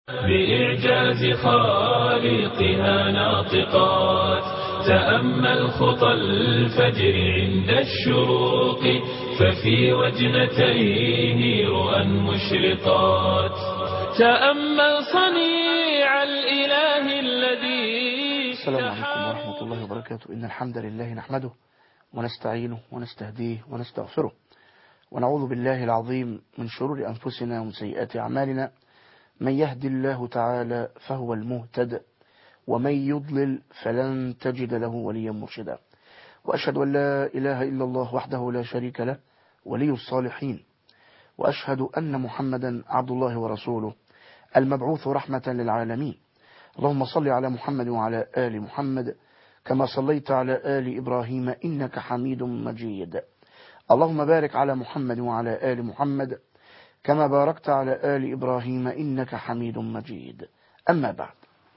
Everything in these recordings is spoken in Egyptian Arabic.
بإعجاز خالقها ناطقات تأمل خطى الفجر عند الشروق ففي وجنتيه رؤى مشرقات تأمل صنيع الإله الذي السلام عليكم ورحمة الله وبركاته إن الحمد لله نحمده ونستعينه ونستهديه ونستغفره ونعوذ بالله العظيم من شرور أنفسنا ومن سيئات أعمالنا من يهدي الله تعالى فهو المهتد ومن يضلل فلن تجد له وليا مرشدا وأشهد أن لا إله إلا الله وحده لا شريك له ولي الصالحين وأشهد أن محمدا عبد الله ورسوله المبعوث رحمة للعالمين اللهم صل على محمد وعلى آل محمد كما صليت على آل إبراهيم إنك حميد مجيد اللهم بارك على محمد وعلى آل محمد كما باركت على آل إبراهيم إنك حميد مجيد أما بعد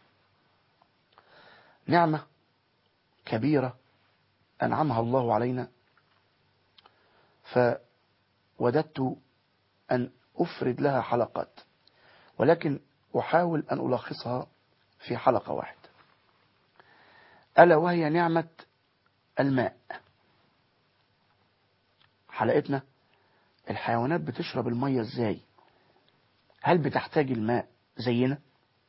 نعمة كبيرة أنعمها الله علينا فوددت أن أفرد لها حلقات ولكن أحاول أن ألخصها في حلقة واحدة ألا وهي نعمة الماء حلقتنا الحيوانات بتشرب المية ازاي هل بتحتاج الماء زينا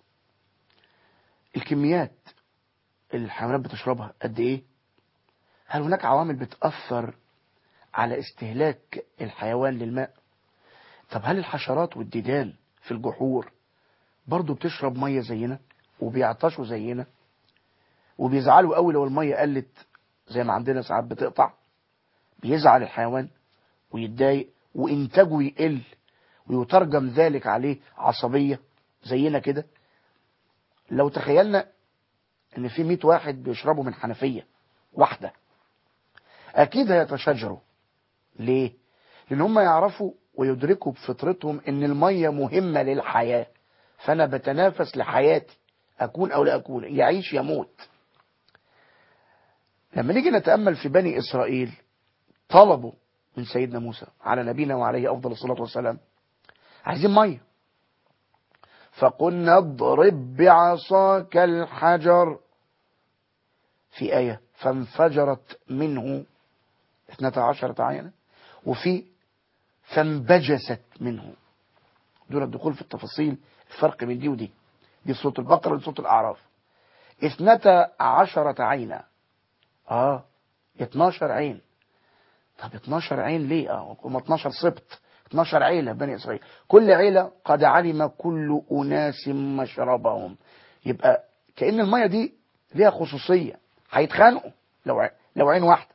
الكميات اللي الحيوانات بتشربها قد ايه هل هناك عوامل بتأثر على استهلاك الحيوان للماء طب هل الحشرات والديدان في الجحور برضو بتشرب مية زينا وبيعطشوا زينا وبيزعلوا قوي لو المية قلت زي ما عندنا ساعات بتقطع بيزعل الحيوان ويتضايق وإنتاجه يقل ويترجم ذلك عليه عصبية زينا كده لو تخيلنا ان في 100 واحد بيشربوا من حنفية واحدة اكيد هيتشجروا ليه لان هم يعرفوا ويدركوا بفطرتهم ان المية مهمة للحياة فانا بتنافس لحياتي اكون او لا اكون يعيش يموت لما نيجي نتأمل في بني اسرائيل طلبوا من سيدنا موسى على نبينا وعليه أفضل الصلاة والسلام عايزين مية فقلنا اضرب بعصاك الحجر في آية فانفجرت منه اثنتا عشرة عينة وفي فانبجست منه دون الدخول في التفاصيل الفرق بين دي ودي دي صوت البقرة ودي صوت الأعراف اثنتا عشرة عينة اه 12 عين طب 12 عين ليه اه هم 12 سبط 12 عيلة بني إسرائيل كل عيلة قد علم كل أناس مشربهم يبقى كأن المية دي ليها خصوصية هيتخانقوا لو لو عين واحدة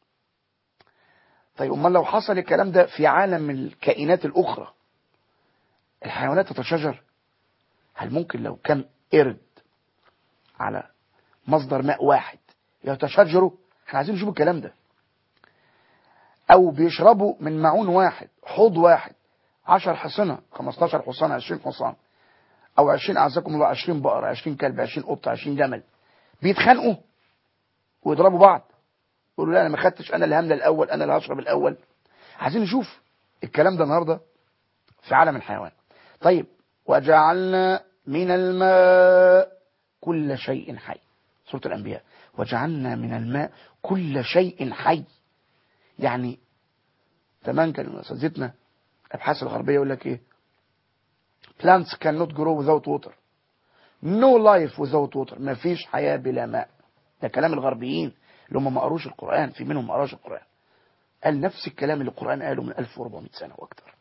طيب امال لو حصل الكلام ده في عالم الكائنات الأخرى الحيوانات تتشجر هل ممكن لو كان قرد على مصدر ماء واحد يتشجروا احنا عايزين نشوف الكلام ده او بيشربوا من معون واحد حوض واحد 10 حصنة 15 حصان 20 حصان او 20 اعزكم الله 20 بقرة 20 كلب 20 قطة 20 جمل بيتخانقوا ويضربوا بعض يقولوا لا انا ما خدتش انا اللي هملى الاول انا اللي هشرب الاول عايزين نشوف الكلام ده النهارده في عالم الحيوان طيب وجعلنا من الماء كل شيء حي سورة الانبياء وجعلنا من الماء كل شيء حي يعني زمان كان اساتذتنا الابحاث الغربيه يقول لك ايه plants cannot grow without water no life without water ما فيش حياه بلا ماء ده كلام الغربيين اللي هم ما قروش القران في منهم ما قراش القران قال نفس الكلام اللي القران قاله من 1400 سنه واكثر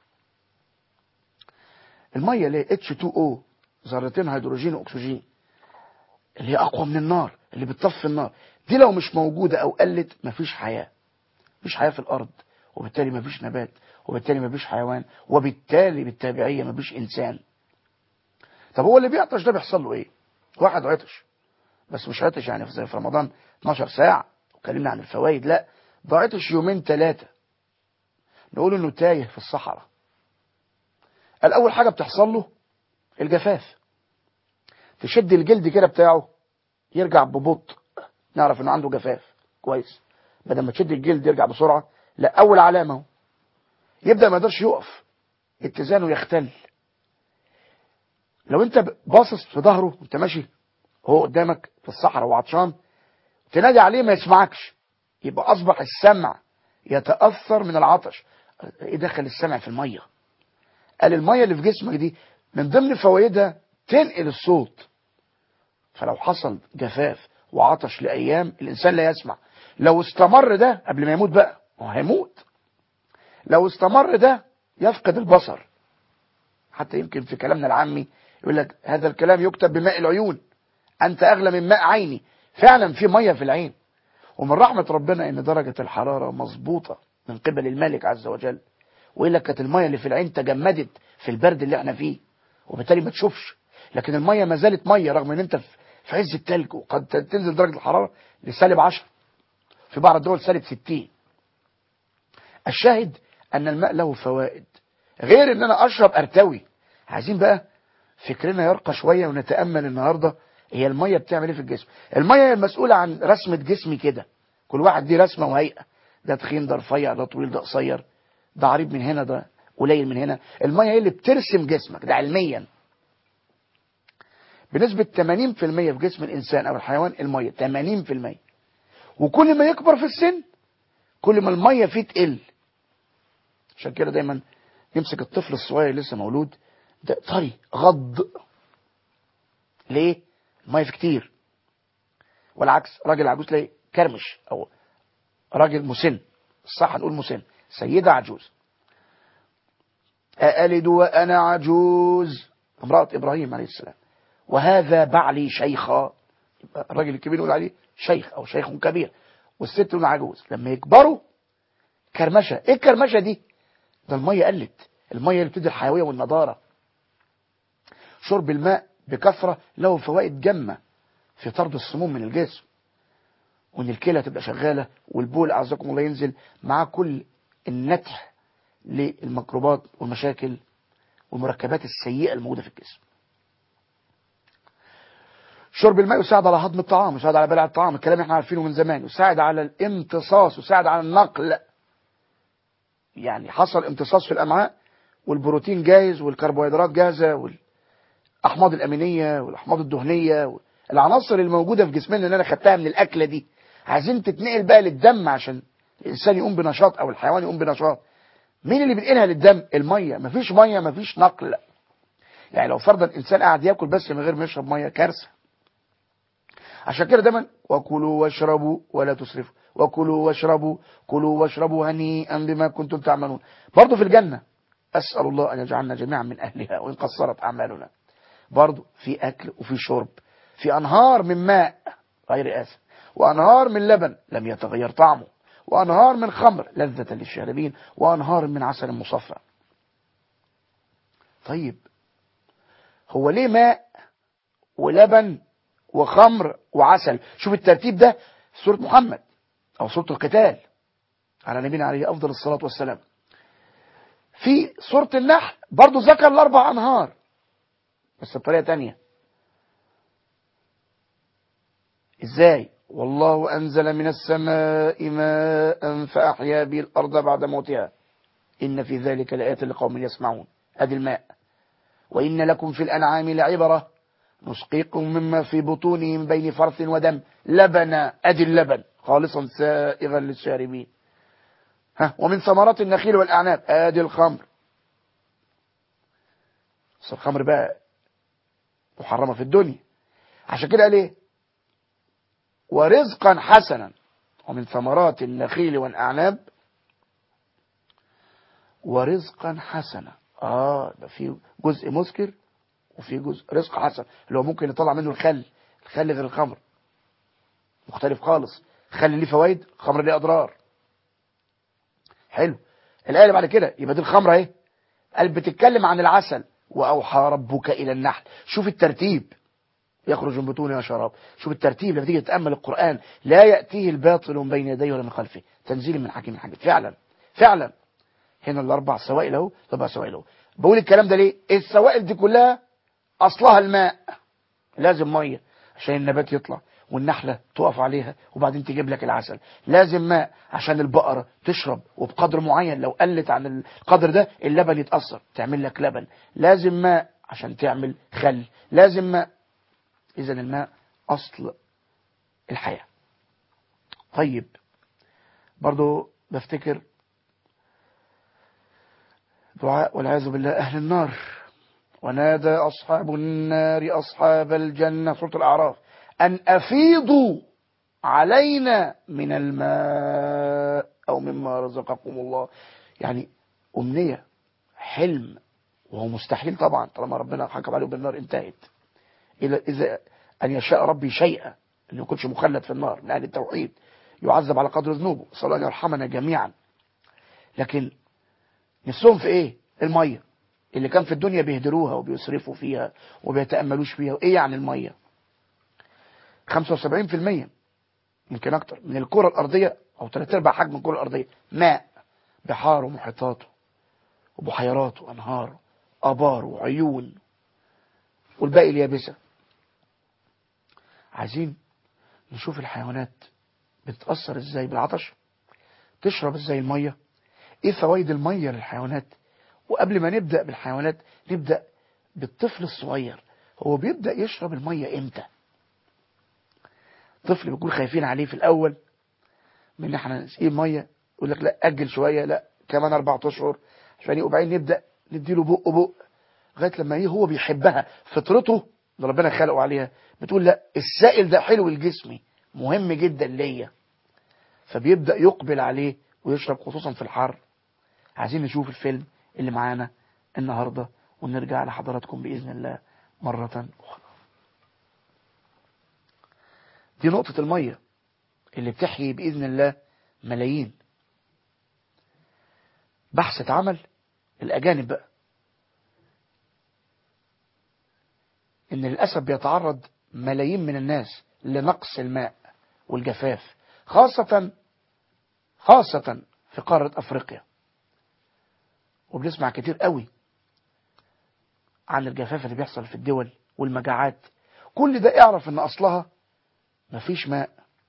الميه اللي H2O ذرتين هيدروجين واكسجين اللي هي اقوى من النار اللي بتطفي النار دي لو مش موجوده او قلت مفيش حياه مفيش حياة في الأرض وبالتالي مفيش نبات وبالتالي مفيش حيوان وبالتالي بالتابعية مفيش إنسان طب هو اللي بيعطش ده بيحصل له إيه واحد عطش بس مش عطش يعني زي في رمضان 12 ساعة وكلمنا عن الفوائد لا ده عطش يومين ثلاثة نقول إنه تايه في الصحراء الأول حاجة بتحصل له الجفاف تشد الجلد كده بتاعه يرجع ببطء نعرف إنه عنده جفاف كويس بدل ما تشد الجلد يرجع بسرعة لا أول علامة اهو يبدأ ما يقدرش يقف اتزانه يختل لو انت باصص في ظهره وانت ماشي هو قدامك في الصحراء وعطشان تنادي عليه ما يسمعكش يبقى اصبح السمع يتاثر من العطش ايه دخل السمع في الميه قال الميه اللي في جسمك دي من ضمن فوائدها تنقل الصوت فلو حصل جفاف وعطش لايام الانسان لا يسمع لو استمر ده قبل ما يموت بقى هو هيموت لو استمر ده يفقد البصر حتى يمكن في كلامنا العامي يقول لك هذا الكلام يكتب بماء العيون انت اغلى من ماء عيني فعلا في ميه في العين ومن رحمه ربنا ان درجه الحراره مظبوطه من قبل الملك عز وجل والا كانت الميه اللي في العين تجمدت في البرد اللي احنا فيه وبالتالي ما تشوفش لكن الميه ما زالت ميه رغم ان انت في عز التلج وقد تنزل درجه الحراره لسالب 10 في بعض الدول سالب 60 الشاهد ان الماء له فوائد غير ان انا اشرب ارتوي عايزين بقى فكرنا يرقى شويه ونتامل النهارده هي الميه بتعمل ايه في الجسم الميه هي المسؤوله عن رسمه جسمي كده كل واحد دي رسمه وهيئه ده تخين ده رفيع ده طويل ده قصير ده عريض من هنا ده قليل من هنا الميه هي اللي بترسم جسمك ده علميا بنسبة 80% في جسم الإنسان أو الحيوان المية 80% وكل ما يكبر في السن كل ما المية فيه تقل عشان كده دايما يمسك الطفل الصغير اللي لسه مولود ده طري غض ليه؟ المية فيه كتير والعكس راجل عجوز تلاقي كرمش أو راجل مسن الصح نقول مسن سيدة عجوز أألد وأنا عجوز امرأة إبراهيم عليه السلام وهذا بعلي شيخا الراجل الكبير يقول عليه شيخ أو شيخ كبير والست تقول عجوز لما يكبروا كرمشة ايه الكرمشة دي ده المية قلت المية اللي بتدي الحيوية والنضارة شرب الماء بكثرة له فوائد جمة في طرد السموم من الجسم وان الكلى تبقى شغالة والبول اعزكم الله ينزل مع كل النتح للميكروبات والمشاكل والمركبات السيئة الموجودة في الجسم شرب الماء يساعد على هضم الطعام يساعد على بلع الطعام الكلام احنا عارفينه من زمان يساعد على الامتصاص يساعد على النقل يعني حصل امتصاص في الامعاء والبروتين جاهز والكربوهيدرات جاهزه والاحماض الامينيه والاحماض الدهنيه العناصر الموجوده في جسمنا اللي انا خدتها من الاكله دي عايزين تتنقل بقى للدم عشان الانسان يقوم بنشاط او الحيوان يقوم بنشاط مين اللي بينقلها للدم الميه مفيش ميه مفيش نقل يعني لو فرضا انسان قاعد ياكل بس من غير ما يشرب ميه كارثه عشان كده دايما وكلوا واشربوا ولا تسرفوا وكلوا واشربوا كلوا واشربوا هنيئا بما كنتم تعملون برضه في الجنة أسأل الله أن يجعلنا جميعا من أهلها وإن قصرت أعمالنا برضه في أكل وفي شرب في أنهار من ماء غير آسف وأنهار من لبن لم يتغير طعمه وأنهار من خمر لذة للشاربين وأنهار من عسل مصفى طيب هو ليه ماء ولبن وخمر وعسل شوف الترتيب ده في سورة محمد أو سورة القتال على نبينا عليه أفضل الصلاة والسلام في سورة النحل برضو ذكر الأربع أنهار بس بطريقة تانية إزاي والله أنزل من السماء ماء فأحيا به الأرض بعد موتها إن في ذلك لآيات لقوم يسمعون هذه الماء وإن لكم في الأنعام لعبرة نسقيكم مما في بطونه من بين فرث ودم لبنا أدي اللبن خالصا سائغا للشاربين ها ومن ثمرات النخيل والأعناب آدي الخمر بس الخمر بقى محرمة في الدنيا عشان كده قال ايه ورزقا حسنا ومن ثمرات النخيل والأعناب ورزقا حسنا اه ده في جزء مسكر وفي جزء رزق حسن اللي هو ممكن يطلع منه الخل الخل غير الخمر مختلف خالص الخل ليه فوائد الخمر ليه اضرار حلو الايه اللي بعد كده يبقى دي الخمره اهي قال بتتكلم عن العسل واوحى ربك الى النحل شوف الترتيب يخرج من بطونها شراب شوف الترتيب لما تيجي تتامل القران لا ياتيه الباطل من بين يديه ولا من خلفه تنزيل من حكيم حميد فعلا فعلا هنا الاربع سوائل اهو طبعا سوائل اهو بقول الكلام ده ليه السوائل دي كلها اصلها الماء لازم ميه عشان النبات يطلع والنحلة تقف عليها وبعدين تجيب لك العسل لازم ماء عشان البقرة تشرب وبقدر معين لو قلت عن القدر ده اللبن يتأثر تعمل لك لبن لازم ماء عشان تعمل خل لازم ماء إذا الماء أصل الحياة طيب برضو بفتكر دعاء والعياذ بالله أهل النار ونادى أصحاب النار أصحاب الجنة سورة الأعراف أن أفيضوا علينا من الماء أو مما رزقكم الله يعني أمنية حلم وهو مستحيل طبعا طالما ربنا حكم عليه بالنار انتهت إذا, إذا أن يشاء ربي شيئا أن يكونش مخلد في النار من أهل التوحيد يعذب على قدر ذنوبه صلى الله أن يرحمنا جميعا لكن نفسهم في إيه المية اللي كان في الدنيا بيهدروها وبيصرفوا فيها وبيتأملوش فيها وإيه يعني المية 75% يمكن أكتر من الكرة الأرضية أو ثلاث أرباع حجم الكرة الأرضية ماء بحار ومحيطات وبحيرات وأنهار آبار وعيون والباقي اليابسة عايزين نشوف الحيوانات بتتأثر ازاي بالعطش تشرب ازاي المية ايه فوائد المية للحيوانات وقبل ما نبدأ بالحيوانات نبدأ بالطفل الصغير هو بيبدأ يشرب المية امتى طفل بيكون خايفين عليه في الاول من ان احنا نسقيه مية يقول لك لا اجل شوية لا كمان اربع اشهر عشان وبعدين نبدأ نديله بق بق لغايه لما ايه هو بيحبها فطرته اللي ربنا خلقه عليها بتقول لا السائل ده حلو لجسمي مهم جدا ليا فبيبدأ يقبل عليه ويشرب خصوصا في الحر عايزين نشوف الفيلم اللي معانا النهاردة ونرجع لحضراتكم بإذن الله مرة أخرى دي نقطة المية اللي بتحيي بإذن الله ملايين بحث اتعمل الأجانب بقى إن للأسف بيتعرض ملايين من الناس لنقص الماء والجفاف خاصة خاصة في قارة أفريقيا وبنسمع كتير قوي عن الجفاف اللي بيحصل في الدول والمجاعات كل ده اعرف ان اصلها مفيش ماء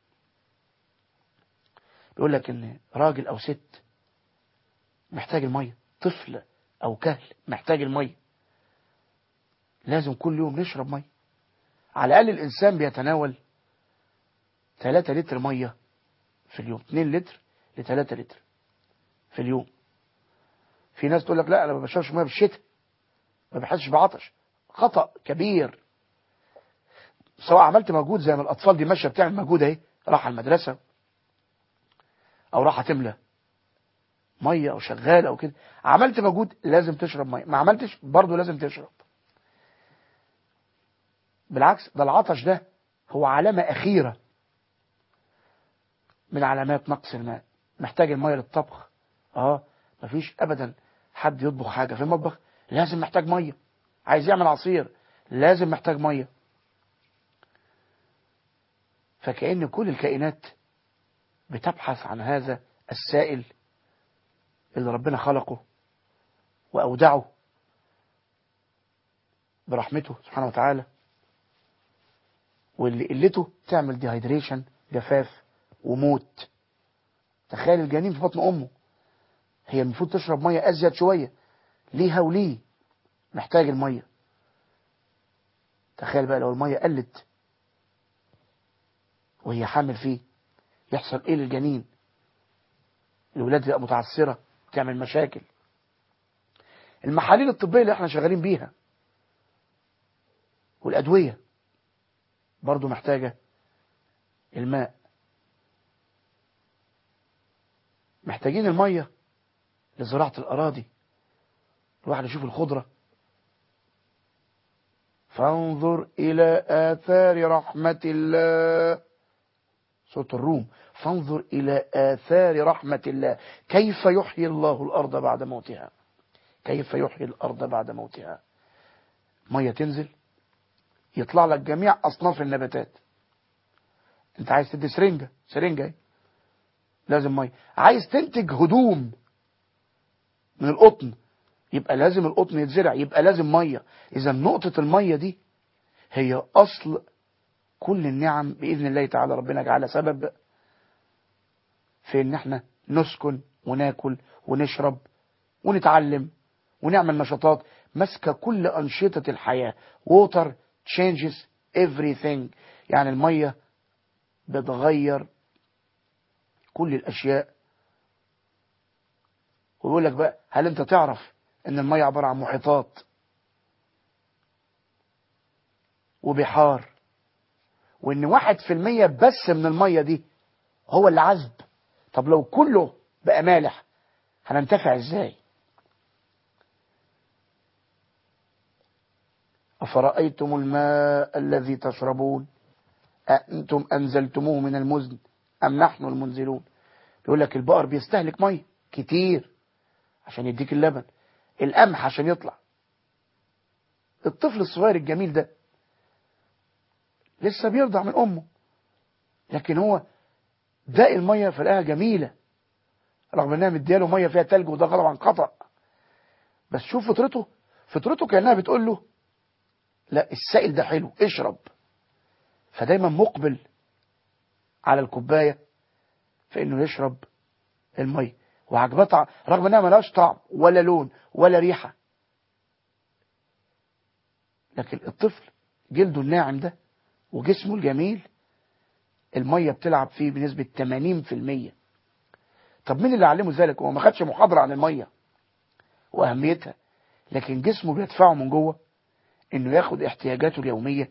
بيقول لك ان راجل او ست محتاج المية طفل او كهل محتاج المية لازم كل يوم نشرب مية على الاقل الانسان بيتناول 3 لتر مية في اليوم 2 لتر ل 3 لتر في اليوم في ناس تقول لك لا انا ما بشربش ميه بالشتاء ما بحسش بعطش خطأ كبير سواء عملت مجهود زي ما الاطفال دي ماشيه بتعمل مجهود اهي راح المدرسه او راح تملى ميه او شغاله او كده عملت مجهود لازم تشرب ميه ما عملتش برضه لازم تشرب بالعكس ده العطش ده هو علامه اخيره من علامات نقص الماء محتاج الميه للطبخ اه مفيش ابدا حد يطبخ حاجه في المطبخ لازم محتاج ميه عايز يعمل عصير لازم محتاج ميه فكأن كل الكائنات بتبحث عن هذا السائل اللي ربنا خلقه وأودعه برحمته سبحانه وتعالى واللي قلته تعمل ديهايدريشن جفاف وموت تخيل الجنين في بطن أمه هي المفروض تشرب مية أزيد شوية ليها وليه محتاج المية تخيل بقى لو المية قلت وهي حامل فيه يحصل ايه للجنين الولاد تبقى متعثرة تعمل مشاكل المحاليل الطبية اللي احنا شغالين بيها والأدوية برضو محتاجة الماء محتاجين المية لزراعة الأراضي الواحد يشوف الخضرة فانظر إلى آثار رحمة الله سورة الروم فانظر إلى آثار رحمة الله كيف يحيي الله الأرض بعد موتها كيف يحيي الأرض بعد موتها مية تنزل يطلع لك جميع أصناف النباتات انت عايز تدي سرنجة سرنجة لازم مية عايز تنتج هدوم من القطن يبقى لازم القطن يتزرع يبقى لازم مية إذا نقطة المية دي هي أصل كل النعم بإذن الله تعالى ربنا جعلها سبب في ان احنا نسكن وناكل ونشرب ونتعلم ونعمل نشاطات ماسكة كل أنشطة الحياة water changes everything يعني المية بتغير كل الأشياء ويقول لك بقى هل انت تعرف ان المية عبارة عن محيطات وبحار وان واحد في المية بس من المية دي هو اللي عذب طب لو كله بقى مالح هننتفع ازاي أفرأيتم الماء الذي تشربون أأنتم أنزلتموه من المزن أم نحن المنزلون يقول لك البقر بيستهلك مية كتير عشان يديك اللبن القمح عشان يطلع الطفل الصغير الجميل ده لسه بيرضع من أمه لكن هو داق المية فلاقيها جميلة رغم انها مدياله مية فيها تلج وده غلط عن خطأ بس شوف فطرته فطرته كأنها بتقول له لا السائل ده حلو اشرب فدايما مقبل على الكوباية في انه يشرب المية وعجبتها رغم انها ملهاش طعم ولا لون ولا ريحة لكن الطفل جلده الناعم ده وجسمه الجميل المية بتلعب فيه بنسبة 80% طب مين اللي علمه ذلك هو ما خدش محاضرة عن المية وأهميتها لكن جسمه بيدفعه من جوه انه ياخد احتياجاته اليومية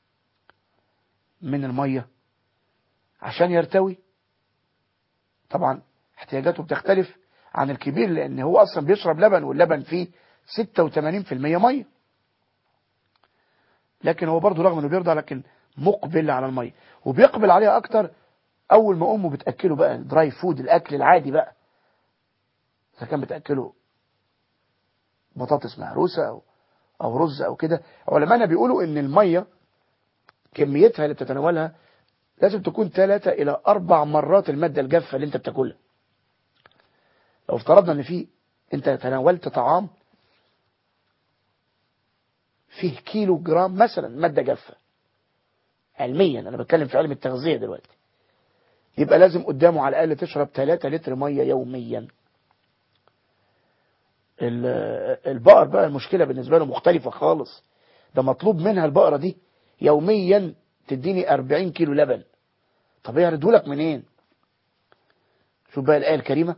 من المية عشان يرتوي طبعا احتياجاته بتختلف عن الكبير لان هو اصلا بيشرب لبن واللبن فيه 86% مية لكن هو برضه رغم انه بيرضع لكن مقبل على المية وبيقبل عليها اكتر اول ما امه بتاكله بقى دراي فود الاكل العادي بقى اذا كان بتاكله بطاطس مهروسه او او رز او كده علماءنا بيقولوا ان الميه كميتها اللي بتتناولها لازم تكون ثلاثة الى اربع مرات المادة الجافة اللي انت بتاكلها لو افترضنا ان في انت تناولت طعام فيه كيلو جرام مثلا مادة جافة علميا انا بتكلم في علم التغذية دلوقتي يبقى لازم قدامه على الاقل تشرب 3 لتر مية يوميا البقر بقى المشكلة بالنسبة له مختلفة خالص ده مطلوب منها البقرة دي يوميا تديني 40 كيلو لبن طب ايه هردهولك منين شوف بقى الآية الكريمة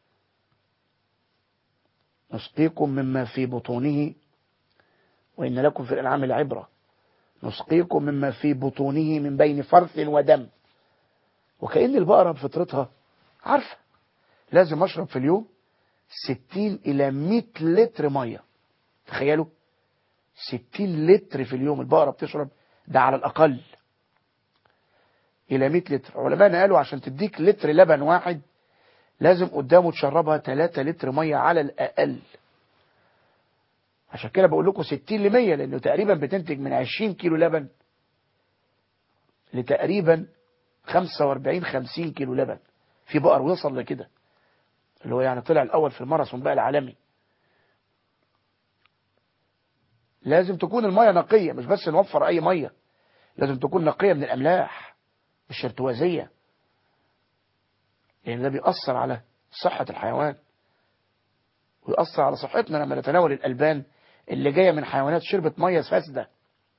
نسقيكم مما في بطونه وإن لكم في الأنعام العبرة نسقيكم مما في بطونه من بين فرث ودم وكأن البقرة بفطرتها عارفة لازم أشرب في اليوم 60 إلى 100 لتر مية تخيلوا 60 لتر في اليوم البقرة بتشرب ده على الأقل إلى 100 لتر علماء قالوا عشان تديك لتر لبن واحد لازم قدامه تشربها 3 لتر مية على الأقل عشان كده بقول لكم 60 ل 100 لأنه تقريبا بتنتج من 20 كيلو لبن لتقريبا 45 50 كيلو لبن في بقر وصل لكده اللي هو يعني طلع الأول في الماراثون بقى العالمي لازم تكون المية نقية مش بس نوفر أي مية لازم تكون نقية من الأملاح مش ارتوازية لأن ده بيأثر على صحة الحيوان ويأثر على صحتنا لما نتناول الألبان اللي جاية من حيوانات شربت مية فاسدة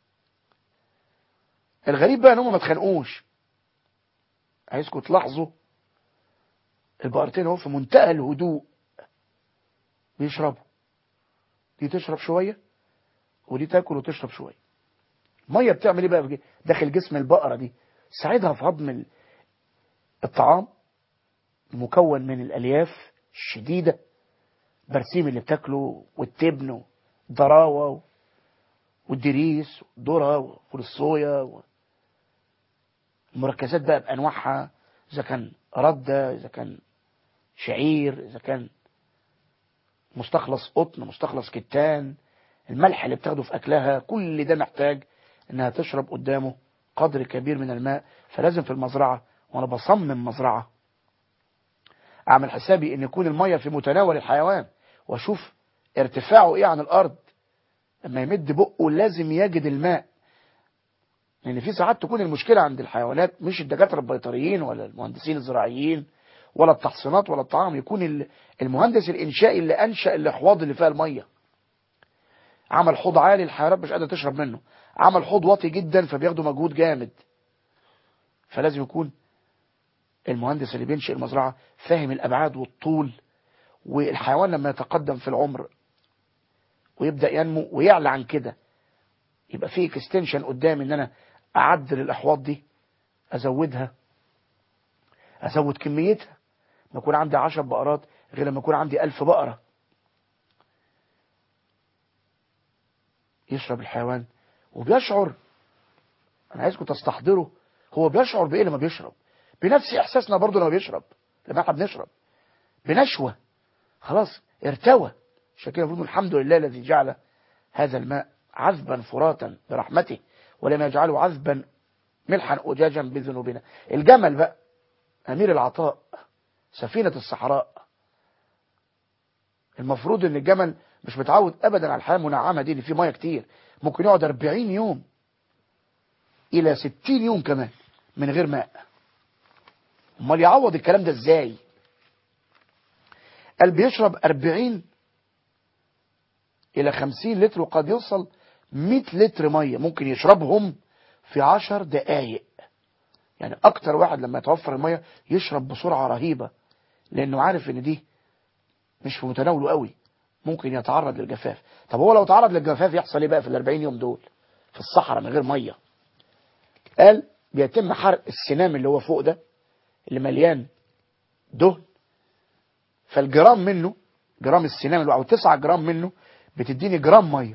الغريب بقى ان هم ما اتخانقوش عايزكم تلاحظوا البقرتين اهو في منتهى الهدوء بيشربوا دي تشرب شوية ودي تاكل وتشرب شوية مية بتعمل ايه بقى داخل جسم البقرة دي ساعدها في هضم الطعام مكون من الالياف الشديدة برسيم اللي بتاكله والتبن والضراوة والدريس والذرة وفول الصويا المركزات بقى بأنواعها إذا كان ردة إذا كان شعير إذا كان مستخلص قطن مستخلص كتان الملح اللي بتاخده في أكلها كل ده محتاج إنها تشرب قدامه قدر كبير من الماء فلازم في المزرعة وأنا بصمم مزرعة أعمل حسابي إن يكون المية في متناول الحيوان وأشوف ارتفاعه إيه عن الأرض لما يمد بقه لازم يجد الماء لأن في ساعات تكون المشكلة عند الحيوانات مش الدكاترة البيطريين ولا المهندسين الزراعيين ولا التحصينات ولا الطعام يكون المهندس الإنشائي اللي أنشأ الأحواض اللي فيها المية عمل حوض عالي الحيوانات مش قادره تشرب منه عمل حوض واطي جدا فبياخدوا مجهود جامد فلازم يكون المهندس اللي بينشئ المزرعة فاهم الأبعاد والطول والحيوان لما يتقدم في العمر ويبدأ ينمو ويعلى عن كده يبقى في اكستنشن قدامي ان انا اعدل الاحواض دي ازودها ازود كميتها ما يكون عندي عشر بقرات غير لما يكون عندي ألف بقرة يشرب الحيوان وبيشعر انا عايزكم تستحضروا هو بيشعر بايه لما بيشرب بنفس احساسنا برضه لما بيشرب لما احنا بنشرب بنشوة خلاص ارتوى عشان كده بنقول الحمد لله الذي جعل هذا الماء عذبا فراتا برحمته ولم يجعله عذبا ملحا أجاجا بذنوبنا الجمل بقى أمير العطاء سفينة الصحراء المفروض ان الجمل مش متعود ابدا على الحياة المنعمة دي اللي فيه مية كتير ممكن يقعد 40 يوم الى 60 يوم كمان من غير ماء امال يعوض الكلام ده ازاي قال بيشرب 40 الى 50 لتر وقد يوصل 100 لتر ميه ممكن يشربهم في 10 دقائق يعني اكتر واحد لما يتوفر الميه يشرب بسرعه رهيبه لانه عارف ان دي مش في متناوله قوي ممكن يتعرض للجفاف طب هو لو تعرض للجفاف يحصل ايه بقى في ال 40 يوم دول في الصحراء من غير ميه قال بيتم حرق السنام اللي هو فوق ده اللي مليان دهن فالجرام منه جرام السنام اللي او 9 جرام منه بتديني جرام ميه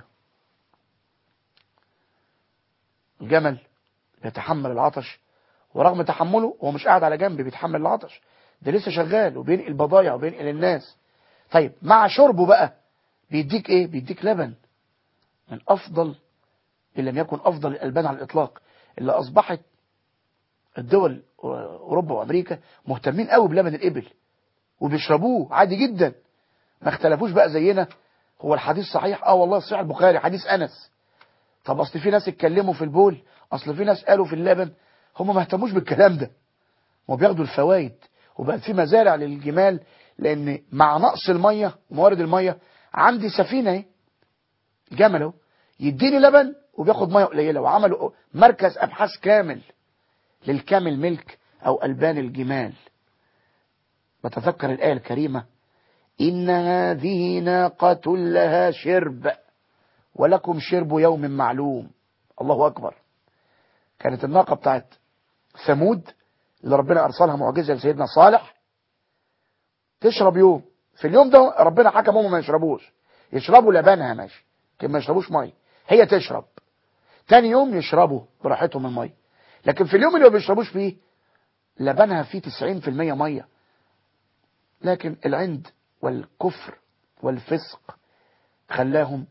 الجمل يتحمل العطش ورغم تحمله هو مش قاعد على جنب بيتحمل العطش ده لسه شغال وبينقل بضايع وبينقل الناس طيب مع شربه بقى بيديك ايه بيديك لبن من افضل ان لم يكن افضل الالبان على الاطلاق اللي اصبحت الدول اوروبا وامريكا مهتمين قوي بلبن الابل وبيشربوه عادي جدا ما اختلفوش بقى زينا هو الحديث صحيح اه والله صحيح البخاري حديث انس طب اصل في ناس اتكلموا في البول اصل في ناس قالوا في اللبن هم ما اهتموش بالكلام ده هم بياخدوا الفوائد وبقى في مزارع للجمال لان مع نقص الميه وموارد الميه عندي سفينه اهي جمل اهو يديني لبن وبياخد ميه قليله وعملوا مركز ابحاث كامل للكامل ملك او البان الجمال بتذكر الايه الكريمه ان هذه ناقه لها شرب ولكم شرب يوم معلوم الله اكبر كانت الناقه بتاعت ثمود اللي ربنا ارسلها معجزه لسيدنا صالح تشرب يوم في اليوم ده ربنا حكم هم ما يشربوش يشربوا لبنها ماشي لكن ما يشربوش ميه هي تشرب تاني يوم يشربوا براحتهم الميه لكن في اليوم اللي ما بيشربوش فيه لبنها فيه 90% ميه لكن العند والكفر والفسق خلاهم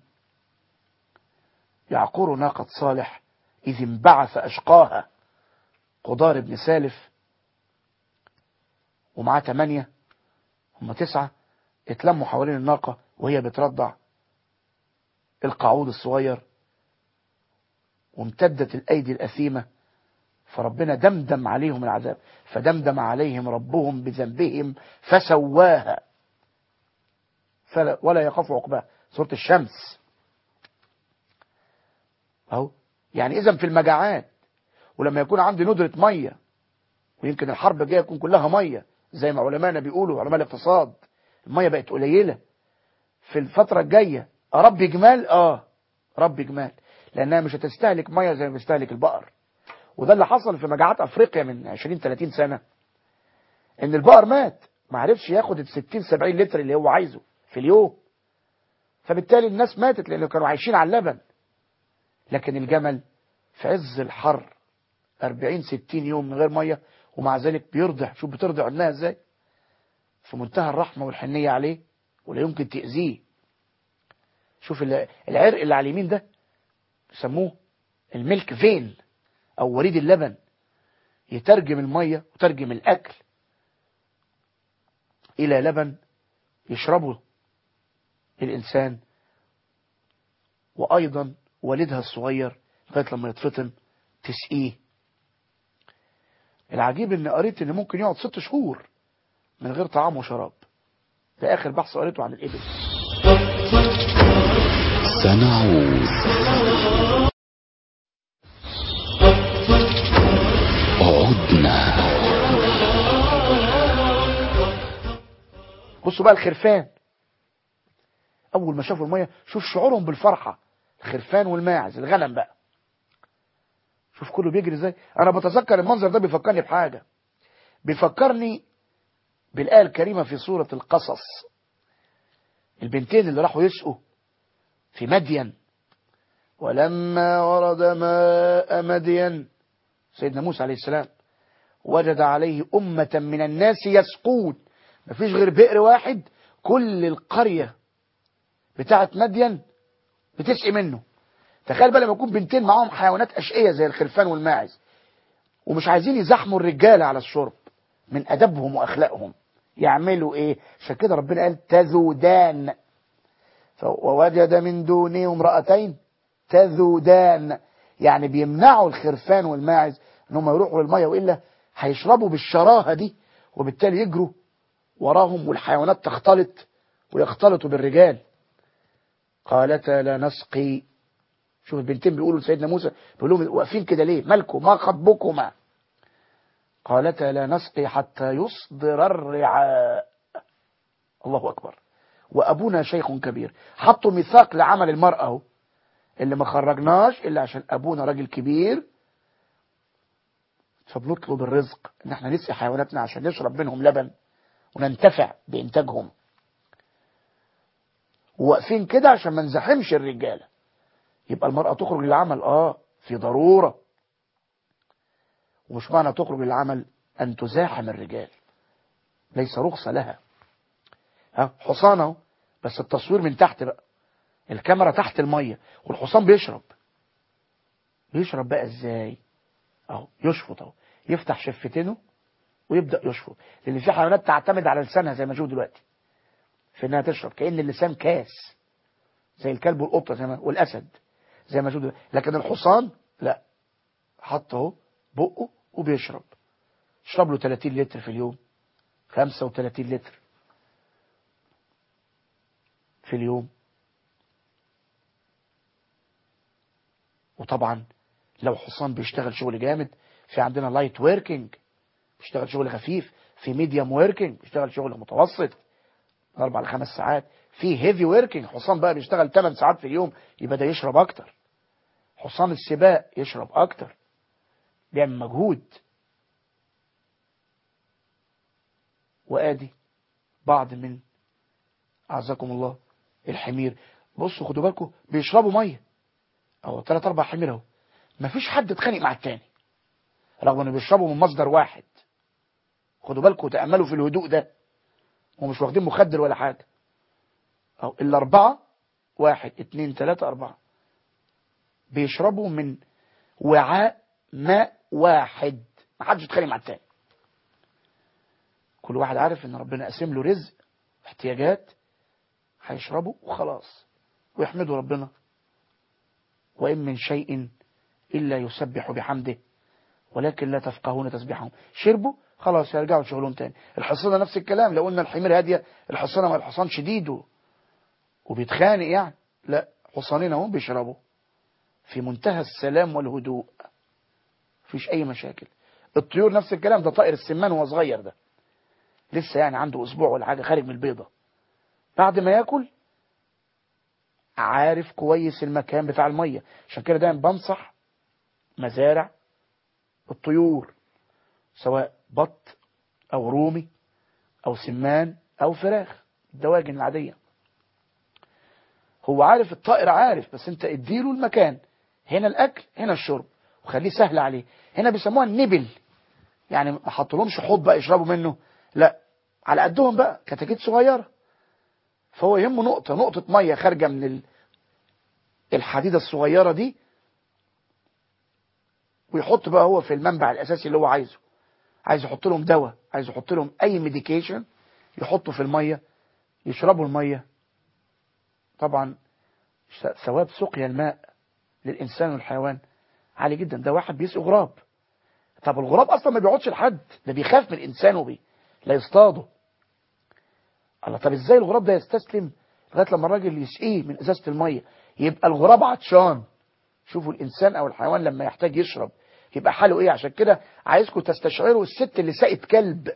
يعقروا ناقة صالح إذ انبعث أشقاها قدار بن سالف ومعاه تمانية هم تسعة اتلموا حوالين الناقة وهي بترضع القعود الصغير وامتدت الأيدي الأثيمة فربنا دمدم عليهم العذاب فدمدم عليهم ربهم بذنبهم فسواها فلا ولا يخاف عقباها سورة الشمس اهو يعني اذا في المجاعات ولما يكون عندي ندرة مية ويمكن الحرب الجايه يكون كلها مية زي ما علمائنا بيقولوا علماء الاقتصاد المية بقت قليلة في الفترة الجاية اربي جمال اه ربي جمال لانها مش هتستهلك مية زي ما بيستهلك البقر وده اللي حصل في مجاعات افريقيا من 20 30 سنة ان البقر مات ما عرفش ياخد ال 60 70 لتر اللي هو عايزه في اليوم فبالتالي الناس ماتت لانه كانوا عايشين على اللبن لكن الجمل في عز الحر 40 60 يوم من غير ميه ومع ذلك بيرضع شوف بترضع ابنها ازاي في منتهى الرحمه والحنيه عليه ولا يمكن تاذيه شوف العرق اللي على اليمين ده يسموه الميلك فين او وريد اللبن يترجم الميه وترجم الاكل الى لبن يشربه الانسان وايضا والدها الصغير لغايه لما يتفطم تسقيه العجيب ان قريت ان ممكن يقعد ست شهور من غير طعام وشراب ده اخر بحث قريته عن الابل سنعود عدنا بصوا بقى الخرفان اول ما شافوا الميه شوف شعورهم بالفرحه الخرفان والماعز الغنم بقى شوف كله بيجري ازاي انا بتذكر المنظر ده بيفكرني بحاجه بيفكرني بالايه الكريمه في سوره القصص البنتين اللي راحوا يسقوا في مدين ولما ورد ماء مدين سيدنا موسى عليه السلام وجد عليه أمة من الناس يسقون مفيش غير بئر واحد كل القرية بتاعة مدين بتسقي منه تخيل بقى لما يكون بنتين معاهم حيوانات أشقية زي الخرفان والماعز ومش عايزين يزحموا الرجالة على الشرب من أدبهم وأخلاقهم يعملوا إيه عشان كده ربنا قال تذودان ووجد من دونه امرأتين تذودان يعني بيمنعوا الخرفان والماعز ان هم يروحوا للميه والا هيشربوا بالشراهه دي وبالتالي يجروا وراهم والحيوانات تختلط ويختلطوا بالرجال قالتا لا نسقي شوف البنتين بيقولوا لسيدنا موسى بيقولوا لهم واقفين كده ليه مالكم ما خطبكما قالتا لا نسقي حتى يصدر الرعاء الله اكبر وابونا شيخ كبير حطوا ميثاق لعمل المراه اهو اللي ما خرجناش الا عشان ابونا راجل كبير فبنطلب الرزق ان احنا نسقي حيواناتنا عشان نشرب منهم لبن وننتفع بانتاجهم وواقفين كده عشان ما نزاحمش الرجاله يبقى المراه تخرج للعمل اه في ضروره ومش معنى تخرج للعمل ان تزاحم الرجال ليس رخصه لها ها حصان اهو بس التصوير من تحت بقى الكاميرا تحت الميه والحصان بيشرب بيشرب بقى ازاي اهو يشفط اهو يفتح شفتينه ويبدا يشفط لان في حيوانات تعتمد على لسانها زي ما نشوف دلوقتي في انها تشرب كان اللسان كاس زي الكلب والقطه زي ما والاسد زي ما نشوف دلوقتي لكن الحصان لا حط اهو بقه وبيشرب يشرب له 30 لتر في اليوم 35 لتر في اليوم وطبعا لو حصان بيشتغل شغل جامد في عندنا لايت وركينج بيشتغل شغل خفيف في ميديوم وركينج بيشتغل شغل متوسط اربع لخمس ساعات في هيفي وركينج حصان بقى بيشتغل 8 ساعات في اليوم يبقى ده يشرب اكتر حصان السباق يشرب اكتر بيعمل مجهود وادي بعض من اعزكم الله الحمير بصوا خدوا بالكم بيشربوا ميه او ثلاث اربع حمير اهو مفيش حد اتخانق مع التاني رغم انه بيشربوا من مصدر واحد خدوا بالكم وتاملوا في الهدوء ده ومش واخدين مخدر ولا حاجه او الاربعه واحد اتنين تلاته اربعه بيشربوا من وعاء ماء واحد محدش يتخانق مع التاني كل واحد عارف ان ربنا قاسم له رزق احتياجات هيشربوا وخلاص ويحمدوا ربنا وإن من شيء إلا يسبح بحمده ولكن لا تفقهون تسبيحهم شربوا خلاص يرجعوا لشغلهم تاني الحصانة نفس الكلام لو قلنا الحمير هادية الحصانة ما الحصان شديد وبيتخانق يعني لا حصانين اهو بيشربوا في منتهى السلام والهدوء مفيش أي مشاكل الطيور نفس الكلام ده طائر السمان وهو صغير ده لسه يعني عنده أسبوع ولا حاجة خارج من البيضة بعد ما ياكل عارف كويس المكان بتاع المية عشان كده دايما بنصح مزارع الطيور سواء بط او رومي او سمان او فراخ الدواجن العادية هو عارف الطائر عارف بس انت اديله المكان هنا الاكل هنا الشرب وخليه سهل عليه هنا بيسموها النبل يعني ما حطلهمش حوض بقى يشربوا منه لا على قدهم بقى كتاكيت صغيره فهو يهمه نقطة نقطة مية خارجة من الحديدة الصغيرة دي ويحط بقى هو في المنبع الأساسي اللي هو عايزه عايز يحط لهم دواء عايز يحط لهم أي ميديكيشن يحطه في المية يشربوا المية طبعا ثواب سقيا الماء للإنسان والحيوان عالي جدا ده واحد بيسقي غراب طب الغراب أصلا ما بيقعدش لحد ده بيخاف من الإنسان وبي لا يصطاده الله طب ازاي الغراب ده يستسلم لغايه لما الراجل يسقيه من ازازه الميه يبقى الغراب عطشان شوفوا الانسان او الحيوان لما يحتاج يشرب يبقى حاله ايه عشان كده عايزكم تستشعروا الست اللي سقت كلب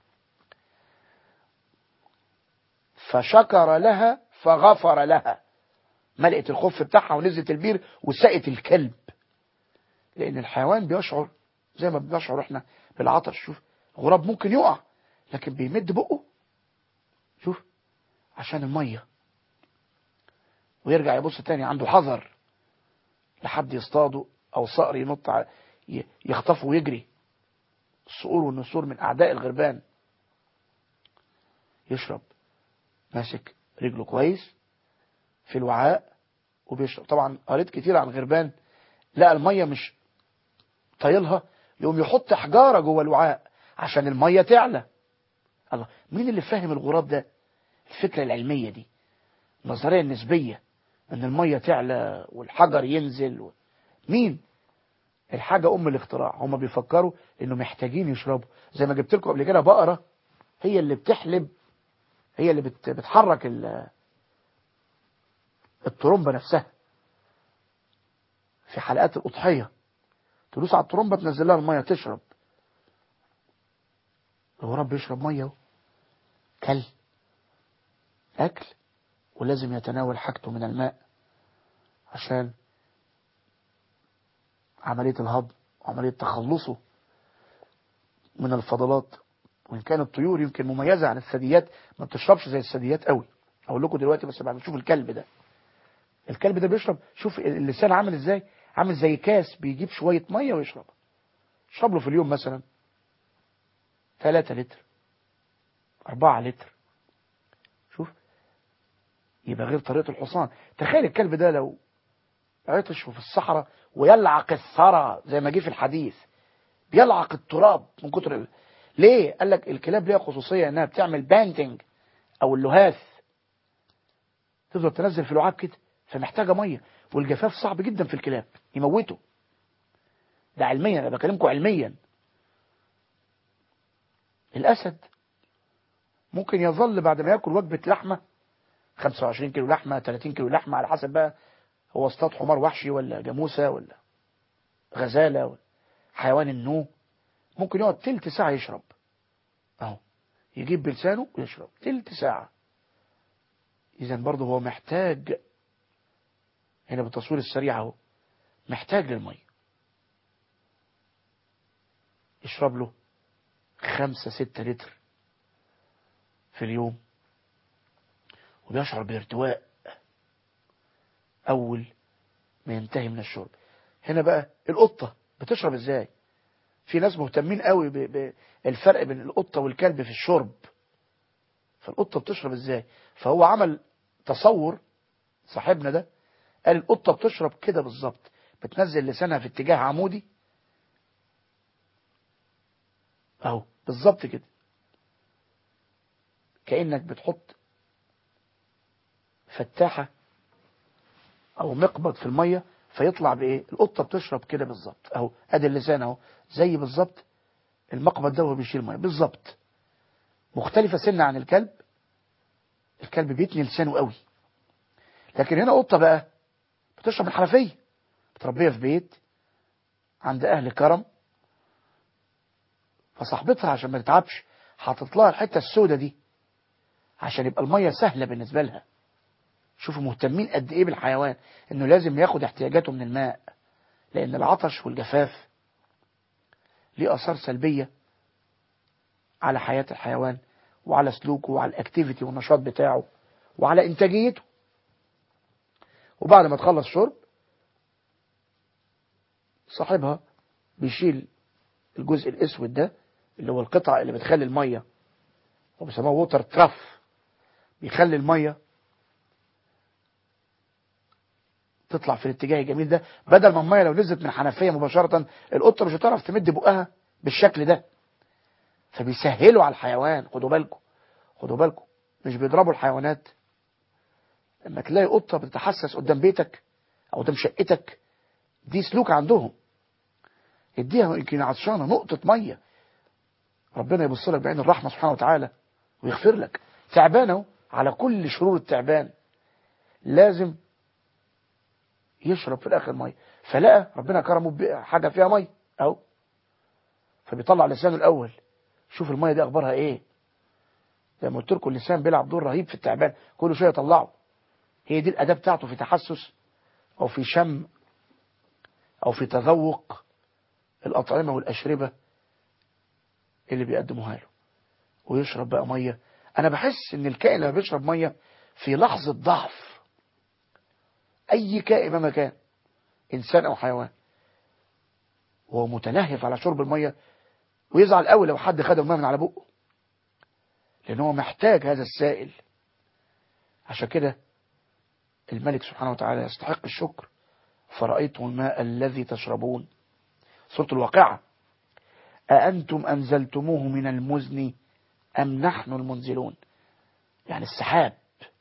فشكر لها فغفر لها ملقت الخف بتاعها ونزلت البير وسقت الكلب لان الحيوان بيشعر زي ما بنشعر احنا بالعطش شوف الغراب ممكن يقع لكن بيمد بقه شوف عشان الميه ويرجع يبص تاني عنده حذر لحد يصطاده او صقر ينط ع- ي- يخطفه ويجري الصقور والنسور من اعداء الغربان يشرب ماسك رجله كويس في الوعاء وبيشرب طبعا قريت كتير عن الغربان لا الميه مش طايلها يقوم يحط حجاره جوه الوعاء عشان الميه تعلى الله مين اللي فاهم الغراب ده الفكره العلميه دي النظريه النسبيه ان الميه تعلى والحجر ينزل و... مين الحاجه ام الاختراع هم بيفكروا انه محتاجين يشربوا زي ما جبت لكم قبل كده بقره هي اللي بتحلب هي اللي بت... بتحرك ال... الطرمبه نفسها في حلقات الاضحيه تدوس على الطرمبه تنزل لها الميه تشرب الغراب بيشرب ميه اهو. كل اكل ولازم يتناول حاجته من الماء عشان عملية الهضم وعملية تخلصه من الفضلات وإن كان الطيور يمكن مميزة عن الثدييات ما بتشربش زي الثدييات قوي أقول لكم دلوقتي بس بعد ما نشوف الكلب ده الكلب ده بيشرب شوف اللسان عامل ازاي عامل زي كاس بيجيب شوية مية ويشرب يشرب له في اليوم مثلا 3 لتر 4 لتر شوف يبقى غير طريقة الحصان تخيل الكلب ده لو عطش في الصحراء ويلعق الثرى زي ما جه في الحديث بيلعق التراب من كتر ال- ليه قال لك الكلاب ليها خصوصية انها بتعمل باندنج او اللهاث تفضل تنزل في لعاب كده فمحتاجة مية والجفاف صعب جدا في الكلاب يموته ده علميا انا بكلمكم علميا الاسد ممكن يظل بعد ما ياكل وجبة لحمة 25 كيلو لحمة 30 كيلو لحمة على حسب بقى هو اصطاد حمار وحشي ولا جاموسة ولا غزالة ولا حيوان النو ممكن يقعد تلت ساعة يشرب اهو يجيب بلسانه ويشرب تلت ساعة اذا برضه هو محتاج هنا بالتصوير السريع اهو محتاج للمية يشرب له خمسة ستة لتر في اليوم وبيشعر بارتواء أول ما ينتهي من الشرب هنا بقى القطة بتشرب ازاي في ناس مهتمين قوي ب- بالفرق بين القطة والكلب في الشرب فالقطة بتشرب ازاي فهو عمل تصور صاحبنا ده قال القطة بتشرب كده بالظبط بتنزل لسانها في اتجاه عمودي اهو بالظبط كده كأنك بتحط فتاحة او مقبض في المية فيطلع بايه القطة بتشرب كده بالظبط اهو ادي اللسان اهو زي بالظبط المقبض ده وهو بيشيل ميه بالظبط مختلفة سنة عن الكلب الكلب بيتني لسانه قوي لكن هنا قطة بقى بتشرب من الحنفية متربية في بيت عند اهل كرم فصاحبتها عشان ما تتعبش حاطط لها الحته السوداء دي عشان يبقى الميه سهله بالنسبه لها شوفوا مهتمين قد ايه بالحيوان انه لازم ياخد احتياجاته من الماء لان العطش والجفاف ليه اثار سلبيه على حياه الحيوان وعلى سلوكه وعلى الاكتيفيتي والنشاط بتاعه وعلى انتاجيته وبعد ما تخلص شرب صاحبها بيشيل الجزء الاسود ده اللي هو القطعة اللي بتخلي المية وبيسموها ووتر تراف بيخلي المية تطلع في الاتجاه الجميل ده بدل ما المية لو نزلت من حنفية مباشرة القطة مش هتعرف تمد بقها بالشكل ده فبيسهلوا على الحيوان خدوا بالكم خدوا بالكم مش بيضربوا الحيوانات لما تلاقي قطة بتتحسس قدام بيتك او قدام شقتك دي سلوك عندهم اديها يمكن عطشانه نقطه ميه ربنا يبص لك بعين الرحمه سبحانه وتعالى ويغفر لك تعبانه أهو على كل شرور التعبان لازم يشرب في الاخر ميه فلقى ربنا كرمه بحاجه فيها ميه اهو فبيطلع لسانه الاول شوف الميه دي اخبارها ايه زي ما قلت لكم اللسان بيلعب دور رهيب في التعبان كل شويه يطلعه هي دي الاداه بتاعته في تحسس او في شم او في تذوق الاطعمه والاشربه اللي بيقدموها له ويشرب بقى ميه انا بحس ان الكائن لما بيشرب ميه في لحظه ضعف اي كائن مهما كان انسان او حيوان وهو متلهف على شرب الميه ويزعل قوي لو حد خد الميه من على بقه لان هو محتاج هذا السائل عشان كده الملك سبحانه وتعالى يستحق الشكر فرأيتم الماء الذي تشربون سورة الواقعة أأنتم أنزلتموه من المزن أم نحن المنزلون يعني السحاب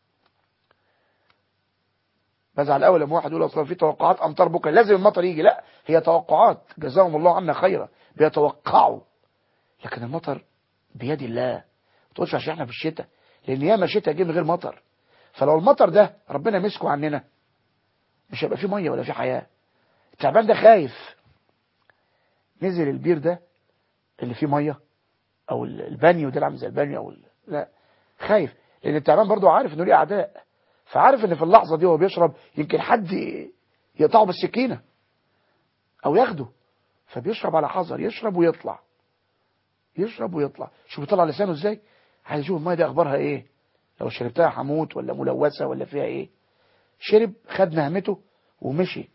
بزعل الأول لما واحد يقول أصلا في توقعات أمطار بكرة لازم المطر يجي لا هي توقعات جزاهم الله عنا خيرا بيتوقعوا لكن المطر بيد الله ما تقولش عشان احنا في الشتاء لأن ياما شتاء جه من غير مطر فلو المطر ده ربنا مسكه عننا مش هيبقى فيه ميه ولا فيه حياه التعبان ده خايف نزل البير ده اللي فيه ميه او البانيو ده اللي عامل زي البانيو او ال... لا خايف لان التعبان برضه عارف انه ليه اعداء فعارف ان في اللحظه دي وهو بيشرب يمكن حد يقطعه بالسكينه او ياخده فبيشرب على حذر يشرب ويطلع يشرب ويطلع شوف بيطلع لسانه ازاي عايز يشوف الميه دي اخبارها ايه لو شربتها هموت ولا ملوثه ولا فيها ايه شرب خد نهمته ومشي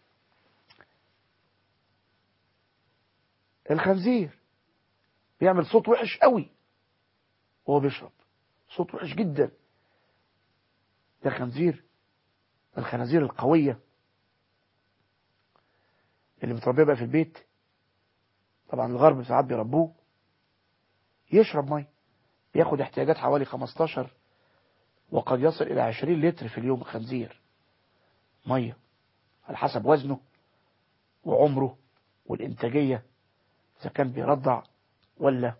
الخنزير بيعمل صوت وحش قوي وهو بيشرب صوت وحش جدا ده خنزير الخنازير القوية اللي بتربيه بقى في البيت طبعا الغرب ساعات بيربوه يشرب ميه بياخد احتياجات حوالي 15 وقد يصل إلى 20 لتر في اليوم خنزير مية على حسب وزنه وعمره والإنتاجية إذا كان بيرضع ولا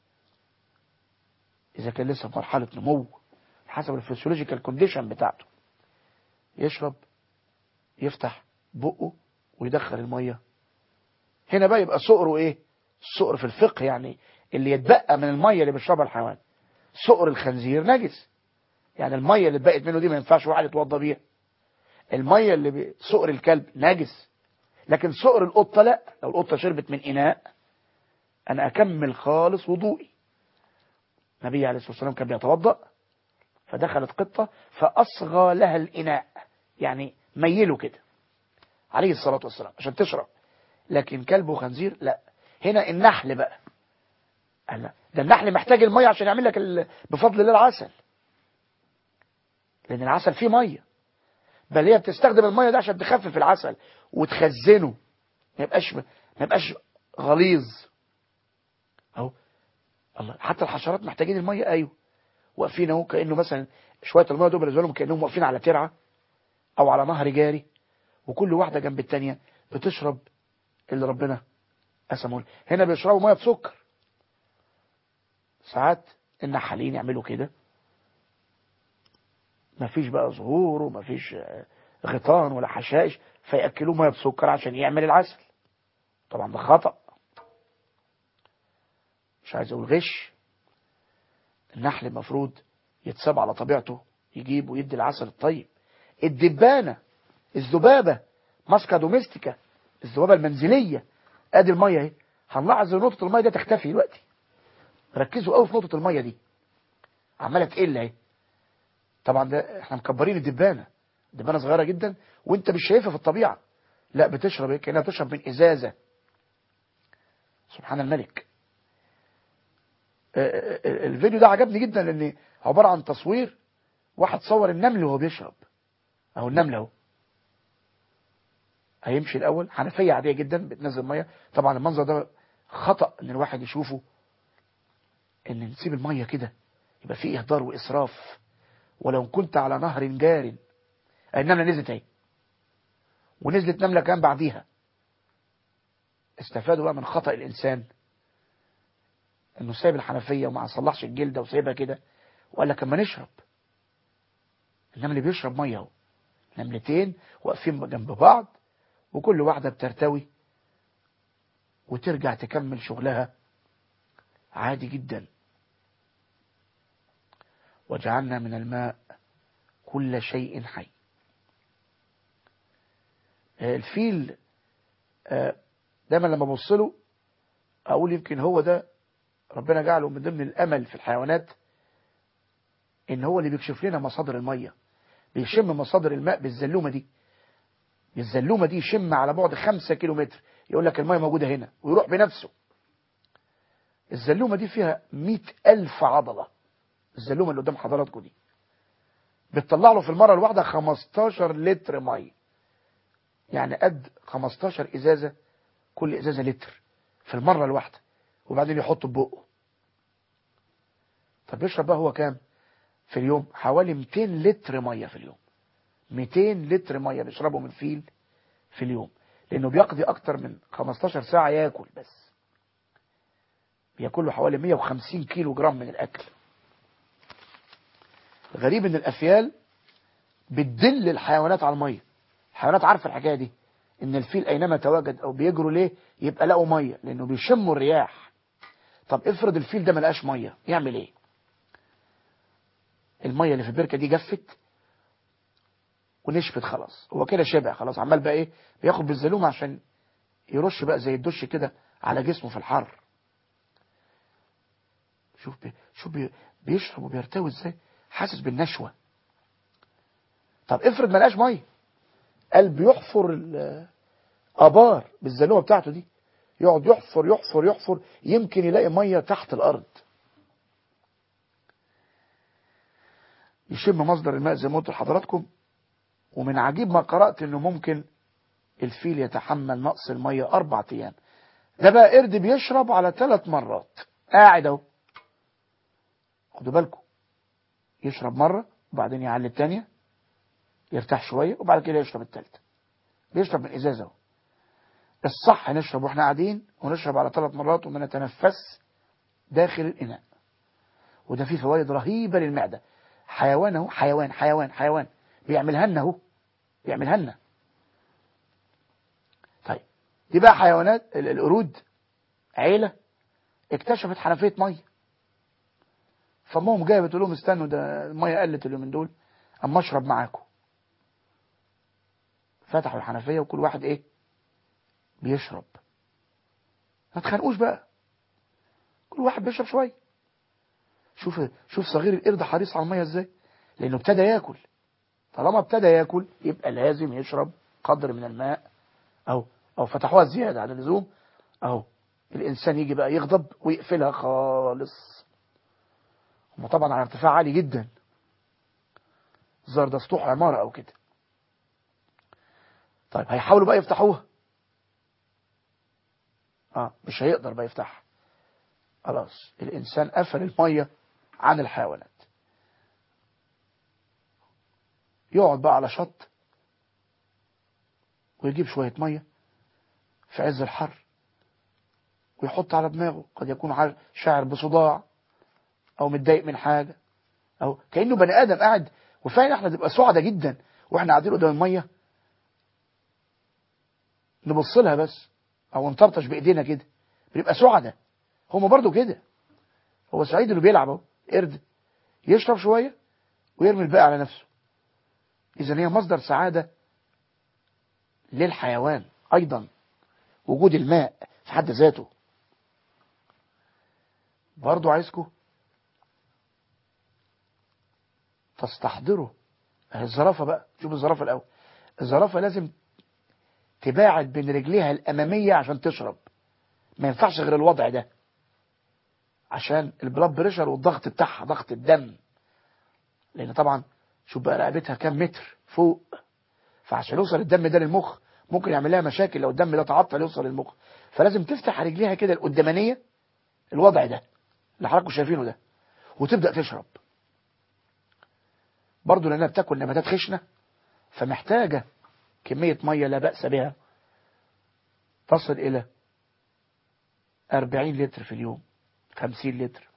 إذا كان لسه في مرحلة نمو حسب الفسيولوجيكال كونديشن بتاعته يشرب يفتح بقه ويدخل المية هنا بقى يبقى سؤره ايه السؤر في الفقه يعني اللي يتبقى من المية اللي بيشربها الحيوان سؤر الخنزير نجس يعني المية اللي اتبقت منه دي ما ينفعش واحد يتوضى بيها المية اللي ب... سؤر الكلب نجس لكن سؤر القطة لا لو القطة شربت من إناء أنا أكمل خالص وضوئي النبي عليه الصلاة والسلام كان بيتوضأ فدخلت قطة فأصغى لها الإناء يعني ميله كده عليه الصلاة والسلام عشان تشرب لكن كلب وخنزير لا هنا النحل بقى قال لا ده النحل محتاج المية عشان يعمل لك ال... بفضل الله العسل لأن العسل فيه مية بل هي بتستخدم المية ده عشان تخفف العسل وتخزنه ما يبقاش ما يبقاش غليظ اهو الله حتى الحشرات محتاجين المية ايوه واقفين اهو كانه مثلا شويه المية دول بالنسبه لهم كانهم واقفين على ترعه او على نهر جاري وكل واحده جنب الثانيه بتشرب اللي ربنا قسمه هنا بيشربوا ميه بسكر ساعات النحالين يعملوا كده مفيش بقى ظهور ومفيش غطان ولا حشائش فيأكلوه ميه بسكر عشان يعمل العسل طبعا ده خطأ مش عايز اقول غش النحل المفروض يتساب على طبيعته يجيب ويدي العسل الطيب الدبانة الذبابة ماسكا دوميستيكا الذبابة المنزلية ادي المية اهي هنلاحظ ان نقطة المية دي تختفي دلوقتي ركزوا قوي في نقطة المية دي عمالة تقل اهي طبعا ده احنا مكبرين الدبانة دبانة صغيرة جدا وانت مش شايفها في الطبيعة لا بتشرب ايه كأنها بتشرب من ازازة سبحان الملك الفيديو ده عجبني جدا لان عبارة عن تصوير واحد صور النمل وهو بيشرب اهو النمل اهو هيمشي الاول حنفية عادية جدا بتنزل مية طبعا المنظر ده خطأ ان الواحد يشوفه ان نسيب المية كده يبقى فيه اهدار واسراف ولو كنت على نهر جار النملة نزلت اهي ونزلت نملة كان بعديها استفادوا بقى من خطأ الانسان انه سايب الحنفية وما صلحش الجلدة وسايبها كده وقال لك اما نشرب انما اللي بيشرب مية اهو نملتين واقفين جنب بعض وكل واحدة بترتوي وترجع تكمل شغلها عادي جدا وجعلنا من الماء كل شيء حي الفيل دايما لما ابص له اقول يمكن هو ده ربنا جعله من ضمن الامل في الحيوانات ان هو اللي بيكشف لنا مصادر الميه بيشم مصادر الماء بالزلومه دي الزلومه دي يشم على بعد خمسة كيلو متر يقول لك الميه موجوده هنا ويروح بنفسه الزلومه دي فيها مئة ألف عضله الزلومه اللي قدام حضراتكم دي بتطلع له في المره الواحده 15 لتر ميه يعني قد 15 ازازه كل ازازه لتر في المره الواحده وبعدين يحطه ببقه طب يشرب بقى هو كام في اليوم حوالي 200 لتر ميه في اليوم 200 لتر ميه بيشربوا من الفيل في اليوم لانه بيقضي اكتر من 15 ساعه ياكل بس بياكل له حوالي 150 كيلو جرام من الاكل غريب ان الافيال بتدل الحيوانات على الميه الحيوانات عارفه الحكايه دي ان الفيل اينما تواجد او بيجروا ليه يبقى لقوا ميه لانه بيشموا الرياح طب افرض الفيل ده ما لقاش ميه يعمل ايه الميه اللي في البركه دي جفت ونشفت خلاص هو كده شبع خلاص عمال بقى ايه بياخد بالزلومه عشان يرش بقى زي الدش كده على جسمه في الحر شوف بي شوف بي بيشرب وبيرتوي ازاي حاسس بالنشوه طب افرض ما لقاش ميه قال بيحفر الابار بالزلومه بتاعته دي يقعد يحفر يحفر يحفر يمكن يلاقي ميه تحت الارض يشم مصدر الماء زي ما قلت لحضراتكم ومن عجيب ما قرأت انه ممكن الفيل يتحمل نقص المية اربع ايام ده بقى قرد بيشرب على ثلاث مرات قاعد اهو خدوا بالكم يشرب مرة وبعدين يعلي الثانية يرتاح شوية وبعد كده يشرب الثالثة بيشرب من ازازة اهو الصح نشرب واحنا قاعدين ونشرب على ثلاث مرات وما نتنفس داخل الاناء وده فيه فوائد رهيبة للمعدة حيوان اهو حيوان حيوان حيوان بيعملها لنا اهو بيعملها لنا طيب دي بقى حيوانات القرود عيلة اكتشفت حنفية مية فامهم جايه بتقول لهم استنوا ده المية قلت اليومين دول اما اشرب معاكم فتحوا الحنفية وكل واحد ايه بيشرب ما تخانقوش بقى كل واحد بيشرب شوية شوف شوف صغير القرد حريص على المية ازاي لانه ابتدى ياكل طالما ابتدى ياكل يبقى لازم يشرب قدر من الماء او او فتحوها زيادة عن اللزوم اهو الانسان يجي بقى يغضب ويقفلها خالص هم طبعا على ارتفاع عالي جدا الظاهر ده سطوح عمارة او كده طيب هيحاولوا بقى يفتحوها اه مش هيقدر بقى يفتحها خلاص الانسان قفل المية عن الحيوانات يقعد بقى على شط ويجيب شوية مية في عز الحر ويحط على دماغه قد يكون شاعر بصداع او متضايق من حاجة او كأنه بني ادم قاعد وفعلا احنا نبقى سعدة جدا واحنا قاعدين قدام المية نبص لها بس او نطرطش بايدينا كده بنبقى سعدة هما برضو كده هو سعيد انه بيلعب اهو قرد يشرب شوية ويرمي الباقي على نفسه اذا هي مصدر سعادة للحيوان ايضا وجود الماء في حد ذاته برضو عايزكم تستحضروا الزرافة بقى شوف الزرافة الاول الزرافة لازم تباعد بين رجليها الامامية عشان تشرب ما ينفعش غير الوضع ده عشان البلاد بريشر والضغط بتاعها ضغط الدم لان طبعا شوف بقى رقبتها كام متر فوق فعشان يوصل الدم ده للمخ ممكن يعمل لها مشاكل لو الدم ده تعطل يوصل للمخ فلازم تفتح رجليها كده القدامانيه الوضع ده اللي حضراتكم شايفينه ده وتبدا تشرب برضه لانها بتاكل نباتات خشنه فمحتاجه كميه ميه لا باس بها تصل الى 40 لتر في اليوم 50 لتر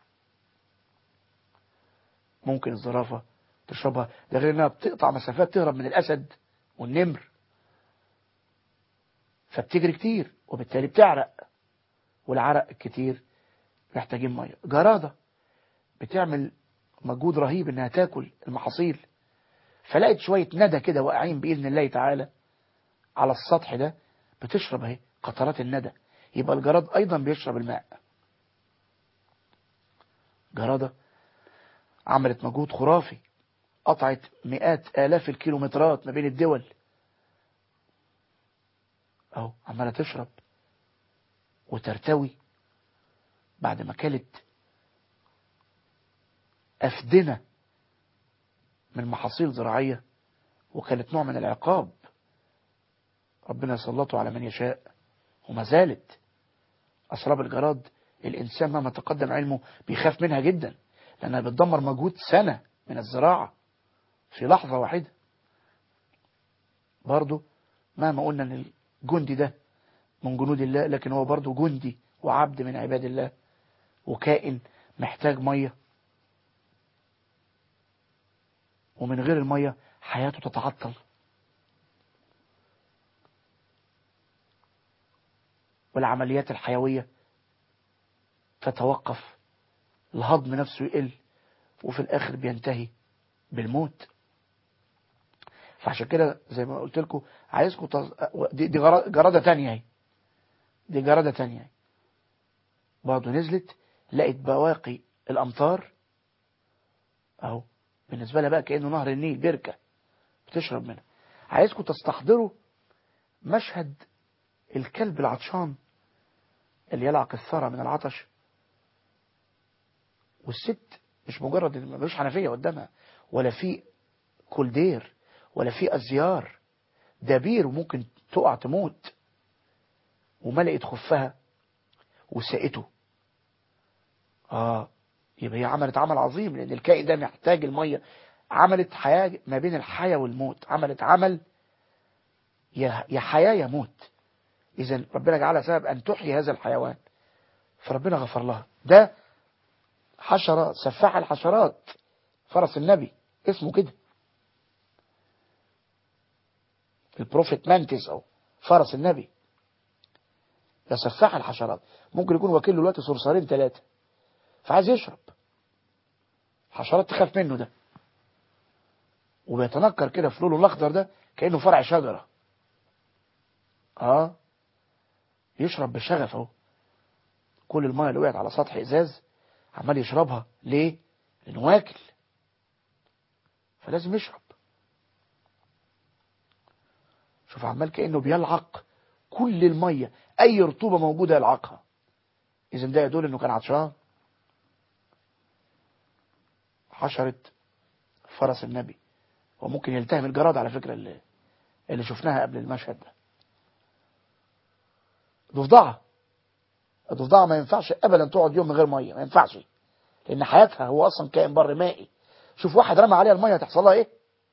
ممكن الزرافه تشربها ده غير انها بتقطع مسافات تهرب من الاسد والنمر فبتجري كتير وبالتالي بتعرق والعرق الكتير محتاجين ميه جرادة بتعمل مجهود رهيب انها تاكل المحاصيل فلقت شوية ندى كده واقعين بإذن الله تعالى على السطح ده بتشرب اهي قطرات الندى يبقى الجراد أيضا بيشرب الماء جرادة عملت مجهود خرافي قطعت مئات آلاف الكيلومترات ما بين الدول اهو عمالة تشرب وترتوي بعد ما كلت أفدنة من محاصيل زراعية وكانت نوع من العقاب ربنا يسلطه على من يشاء وما زالت أسراب الجراد الإنسان مهما تقدم علمه بيخاف منها جدا لأنها بتدمر مجهود سنة من الزراعة في لحظة واحدة برضو مهما قلنا أن الجندي ده من جنود الله لكن هو برضو جندي وعبد من عباد الله وكائن محتاج مية ومن غير المية حياته تتعطل والعمليات الحيوية تتوقف الهضم نفسه يقل وفي الآخر بينتهي بالموت فعشان كده زي ما قلت لكم عايزكم تز... دي, دي جرادة تانية اهي دي جرادة تانية اهي برضه نزلت لقت بواقي الأمطار اهو بالنسبة لها بقى كأنه نهر النيل بركة بتشرب منها عايزكم تستحضروا مشهد الكلب العطشان اللي يلعق الثرى من العطش والست مش مجرد مش حنفية قدامها ولا في كولدير ولا في أزيار ده بير وممكن تقع تموت وملقت خفها وسقته اه يبقى هي عملت عمل عظيم لأن الكائن ده محتاج المية عملت حياة ما بين الحياة والموت عملت عمل يا حياة يا موت إذا ربنا جعلها سبب أن تحيي هذا الحيوان فربنا غفر لها ده حشرة سفاح الحشرات فرس النبي اسمه كده البروفيت مانتس أو فرس النبي ده سفاح الحشرات ممكن يكون وكيل له دلوقتي صرصارين ثلاثة فعايز يشرب حشرات تخاف منه ده وبيتنكر كده في لونه الأخضر ده كأنه فرع شجرة اه يشرب بشغف اهو كل الماء اللي وقعت على سطح ازاز عمال يشربها ليه لانه واكل فلازم يشرب شوف عمال كأنه بيلعق كل المية اي رطوبة موجودة يلعقها اذا ده يدل انه كان عطشان حشرة فرس النبي وممكن يلتهم الجراد على فكرة اللي, اللي شفناها قبل المشهد ده ضفدعة الضفدعة ما ينفعش ابدا تقعد يوم من غير ميه ما ينفعش لان حياتها هو اصلا كائن بر مائي شوف واحد رمى عليها الميه تحصل لها ايه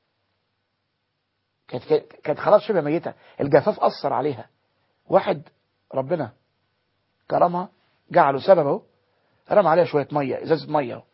كانت كانت خلاص شبه ميته الجفاف اثر عليها واحد ربنا كرمها جعله سبب اهو رمى عليها شويه ميه ازازه ميه اهو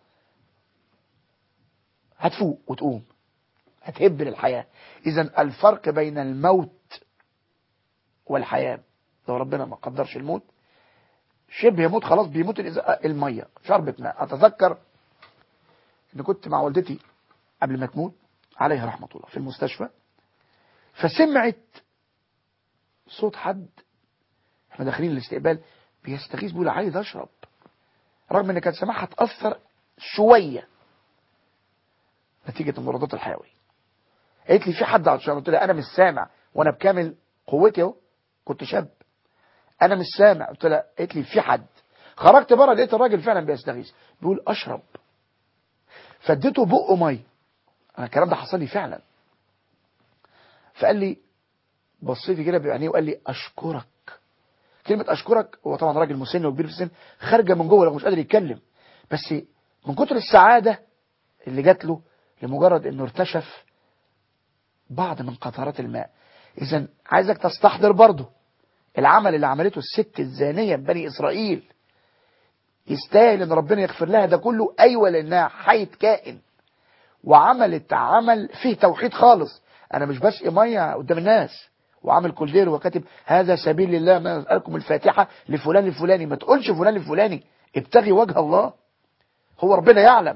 هتفوق وتقوم هتهب للحياه اذا الفرق بين الموت والحياه لو ربنا ما قدرش الموت شبه يموت خلاص بيموت المية شربة ماء أتذكر أن كنت مع والدتي قبل ما تموت عليها رحمة الله في المستشفى فسمعت صوت حد احنا داخلين الاستقبال بيستغيث بيقول عايز اشرب رغم ان كانت سماعها تأثر شوية نتيجة المضادات الحيوية قالت لي في حد عطشان قلت لها انا مش سامع وانا بكامل قوتي اهو كنت شاب انا مش سامع قلت لها قالت لي في حد خرجت بره لقيت الراجل فعلا بيستغيث بيقول اشرب فاديته بقه ميه انا الكلام ده حصل لي فعلا فقال لي بصيت كده بعينيه وقال لي اشكرك كلمه اشكرك هو طبعا راجل مسن وكبير في السن خارجه من جوه لو مش قادر يتكلم بس من كتر السعاده اللي جات له لمجرد انه ارتشف بعض من قطرات الماء اذا عايزك تستحضر برضه العمل اللي عملته الست الزانية بني إسرائيل يستاهل ان ربنا يغفر لها ده كله أيوة لأنها حية كائن وعملت عمل فيه توحيد خالص انا مش بسقي ميه قدام الناس وعامل كولدير وكاتب هذا سبيل الله ما اسالكم الفاتحه لفلان الفلاني ما تقولش فلان الفلاني ابتغي وجه الله هو ربنا يعلم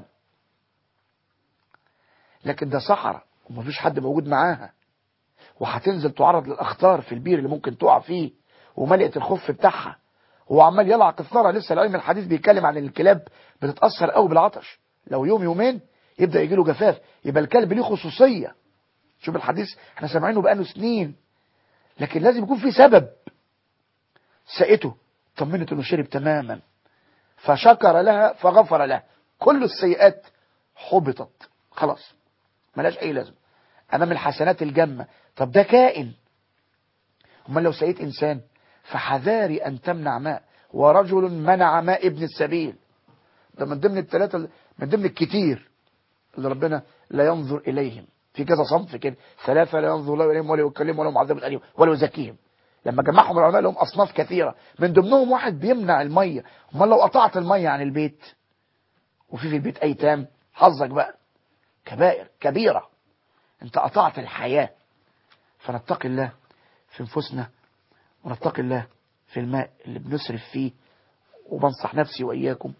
لكن ده صحراء ومفيش حد موجود معاها وهتنزل تعرض للاخطار في البير اللي ممكن تقع فيه وملئت الخف بتاعها هو عمال يلعق الثرى لسه العلم الحديث بيتكلم عن الكلاب بتتاثر قوي بالعطش لو يوم يومين يبدا يجي له جفاف يبقى الكلب ليه خصوصيه شوف الحديث احنا سامعينه بقاله سنين لكن لازم يكون في سبب سقته طمنت انه شرب تماما فشكر لها فغفر لها كل السيئات حبطت خلاص ملاش اي لازمه امام الحسنات الجمه طب ده كائن امال لو سقيت انسان فحذاري ان تمنع ماء ورجل منع ماء ابن السبيل ده من ضمن الثلاثه من ضمن الكتير اللي ربنا لا ينظر اليهم في كذا صنف كده ثلاثه لا ينظر الله اليهم ولا يكلمهم ولا معذب اليهم ولا يزكيهم لما جمعهم العلماء لهم اصناف كثيره من ضمنهم واحد بيمنع الميه امال لو قطعت الميه عن البيت وفي في البيت ايتام حظك بقى كبائر كبيره انت قطعت الحياه فنتقي الله في انفسنا ونتقي الله في الماء اللي بنسرف فيه وبنصح نفسي واياكم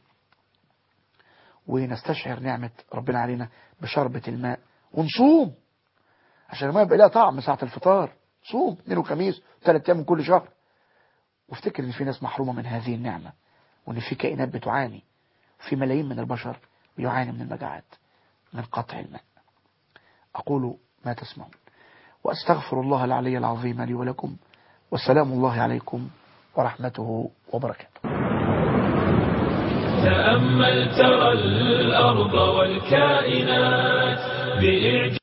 ونستشعر نعمه ربنا علينا بشربة الماء ونصوم عشان الماء يبقى لها طعم ساعه الفطار صوم اثنين وخميس ثلاث ايام من كل شهر وافتكر ان في ناس محرومه من هذه النعمه وان في كائنات بتعاني وفي ملايين من البشر بيعاني من المجاعات من قطع الماء اقول ما تسمعون واستغفر الله العلي العظيم لي ولكم والسلام الله عليكم ورحمته وبركاته تأمل ترى الأرض والكائنات بإعجاب